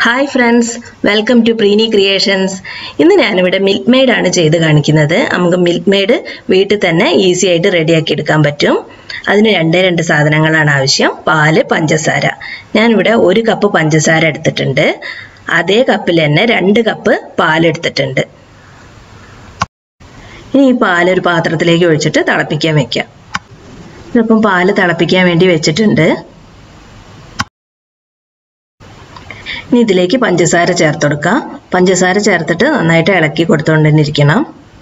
hi friends welcome to Preeni creations ഇന്ന് ഞാനിവിടെ milk made ആണ് ചെയ്ത് കാണിക്കുന്നത് നമുക്ക് മിൽക്ക് മെയ്ഡ് വീട്ടിൽ തന്നെ ഈസി ആയിട്ട് റെഡിയാക്കി എടുക്കാൻ പറ്റും അതിന് രണ്ടേ രണ്ട് സാധനങ്ങളാണ് ആവശ്യം പാല് പഞ്ചസാര ഞാനിവിടെ ഒരു കപ്പ് പഞ്ചസാര എടുത്തിട്ടുണ്ട് അതേ കപ്പിൽ തന്നെ രണ്ട് കപ്പ് പാലെടുത്തിട്ടുണ്ട് ഇനി ഈ പാൽ ഒരു പാത്രത്തിലേക്ക് ഒഴിച്ചിട്ട് തിളപ്പിക്കാൻ വെക്കാം ഇതിപ്പം പാല് തിളപ്പിക്കാൻ വേണ്ടി വെച്ചിട്ടുണ്ട് ഇനി ഇതിലേക്ക് പഞ്ചസാര ചേർത്ത് കൊടുക്കാം പഞ്ചസാര ചേർത്തിട്ട് നന്നായിട്ട് ഇളക്കി കൊടുത്തുകൊണ്ട് തന്നെ ഇരിക്കണം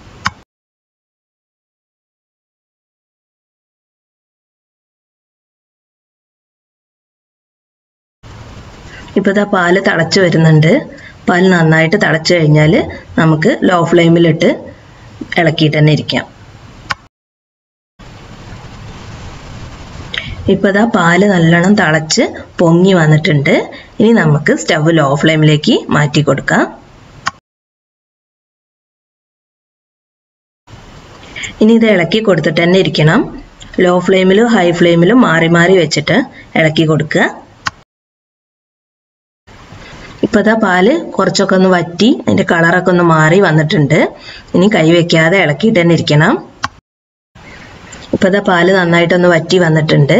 ഇപ്പോൾ ഇതാ പാല് തിളച്ച് വരുന്നുണ്ട് പാൽ നന്നായിട്ട് തിളച്ച് കഴിഞ്ഞാൽ നമുക്ക് ലോ ഫ്ലെയിമിലിട്ട് ഇളക്കിയിട്ട് തന്നെ ഇരിക്കാം ഇപ്പോൾ ഇതാ പാല് നല്ലോണം തിളച്ച് പൊങ്ങി വന്നിട്ടുണ്ട് ഇനി നമുക്ക് സ്റ്റവ് ലോ ഫ്ലെയിമിലേക്ക് മാറ്റി കൊടുക്കാം ഇനി ഇത് ഇളക്കി കൊടുത്തിട്ട് തന്നെ ഇരിക്കണം ലോ ഫ്ലെയിമിലും ഹൈ ഫ്ലെയിമിലും മാറി മാറി വെച്ചിട്ട് ഇളക്കി കൊടുക്കുക ഇപ്പോൾ ഇതാ പാല് കുറച്ചൊക്കെ ഒന്ന് വറ്റി അതിൻ്റെ കളറൊക്കെ ഒന്ന് മാറി വന്നിട്ടുണ്ട് ഇനി കൈ വെക്കാതെ ഇളക്കിയിട്ട് തന്നെ ഇരിക്കണം ഇപ്പോൾ ഇതാ പാല് നന്നായിട്ടൊന്ന് വറ്റി വന്നിട്ടുണ്ട്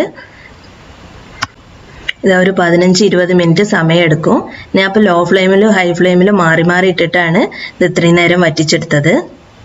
ഇതാ ഒരു പതിനഞ്ച് ഇരുപത് മിനിറ്റ് സമയം എടുക്കും ഞാൻ അപ്പോൾ ലോ ഫ്ലെയിമിലും ഹൈ ഫ്ലെയിമിലും മാറി മാറി ഇട്ടിട്ടാണ് ഇത് ഇത്രയും നേരം വറ്റിച്ചെടുത്തത്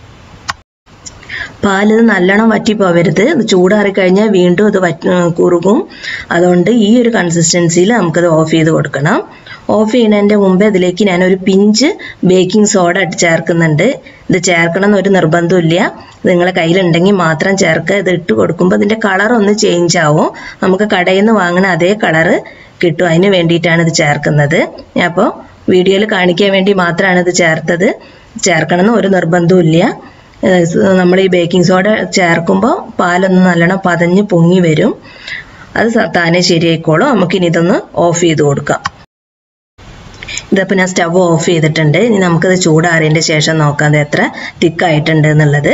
പാല് ഇത് നല്ലോണം വറ്റി പോവരുത് ഇത് ചൂടാറി കഴിഞ്ഞാൽ വീണ്ടും ഇത് വറ്റി കുറുകും അതുകൊണ്ട് ഈ ഒരു കൺസിസ്റ്റൻസിയിൽ നമുക്കത് ഓഫ് ചെയ്ത് കൊടുക്കണം ഓഫ് ചെയ്യുന്നതിൻ്റെ മുമ്പേ ഇതിലേക്ക് ഞാൻ ഒരു പിഞ്ച് ബേക്കിംഗ് സോഡ ചേർക്കുന്നുണ്ട് ഇത് ചേർക്കണം എന്നൊരു നിർബന്ധമില്ല ഇത് നിങ്ങളെ കയ്യിലുണ്ടെങ്കിൽ മാത്രം ചേർക്കുക ഇത് ഇട്ട് കൊടുക്കുമ്പോൾ ഇതിൻ്റെ കളർ ഒന്ന് ചേഞ്ച് ആവും നമുക്ക് കടയിൽ നിന്ന് വാങ്ങുന്ന അതേ കളറ് കിട്ടും അതിന് വേണ്ടിയിട്ടാണ് ഇത് ചേർക്കുന്നത് ഞാൻ അപ്പോൾ വീഡിയോയിൽ കാണിക്കാൻ വേണ്ടി മാത്രമാണ് ഇത് ചേർത്തത് ചേർക്കണം എന്ന് ഒരു നിർബന്ധവും ഇല്ല നമ്മൾ ഈ ബേക്കിംഗ് സോഡ ചേർക്കുമ്പോൾ പാലൊന്ന് നല്ലോണം പതഞ്ഞ് പൊങ്ങി വരും അത് താനെ ശരിയായിക്കോളും നമുക്കിനി ഇതൊന്ന് ഓഫ് ചെയ്ത് കൊടുക്കാം ഇതപ്പോൾ ഞാൻ സ്റ്റവ് ഓഫ് ചെയ്തിട്ടുണ്ട് ഇനി നമുക്കത് ചൂടാറിയതിൻ്റെ ശേഷം നോക്കാം അത് എത്ര തിക്കായിട്ടുണ്ട് എന്നുള്ളത്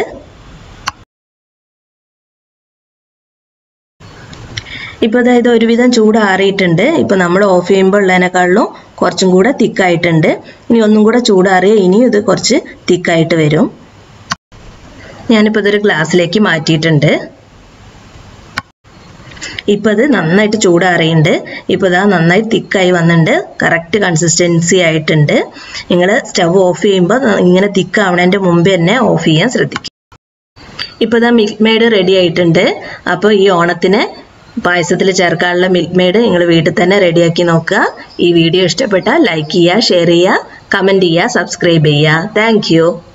ഇപ്പോൾ അതായത് ഒരുവിധം ചൂടാറിയിട്ടുണ്ട് ഇപ്പോൾ നമ്മൾ ഓഫ് ചെയ്യുമ്പോൾ ഉള്ളതിനേക്കാളും കുറച്ചും കൂടെ തിക്കായിട്ടുണ്ട് ഇനി ഒന്നും കൂടെ ചൂടാറിയ ഇനിയും ഇത് കുറച്ച് തിക്കായിട്ട് വരും ഞാനിപ്പോൾ ഇതൊരു ഗ്ലാസ്സിലേക്ക് മാറ്റിയിട്ടുണ്ട് ഇപ്പോൾ ഇത് നന്നായിട്ട് ചൂടാറിയുണ്ട് ഇപ്പോൾ ഇതാ നന്നായി തിക്കായി വന്നിട്ടുണ്ട് കറക്റ്റ് കൺസിസ്റ്റൻസി ആയിട്ടുണ്ട് നിങ്ങൾ സ്റ്റവ് ഓഫ് ചെയ്യുമ്പോൾ ഇങ്ങനെ തിക്കാവണതിൻ്റെ മുമ്പ് തന്നെ ഓഫ് ചെയ്യാൻ ശ്രദ്ധിക്കും ഇപ്പോൾ ഇതാ മിൽക്ക് മെയ്ഡ് റെഡി ആയിട്ടുണ്ട് അപ്പോൾ ഈ ഓണത്തിന് പായസത്തിൽ ചേർക്കാനുള്ള മിൽക്ക് മെയ്ഡ് നിങ്ങൾ വീട്ടിൽ തന്നെ റെഡിയാക്കി നോക്കുക ഈ വീഡിയോ ഇഷ്ടപ്പെട്ടാൽ ലൈക്ക് ചെയ്യുക ഷെയർ ചെയ്യുക കമൻറ്റ് ചെയ്യുക സബ്സ്ക്രൈബ് ചെയ്യുക താങ്ക്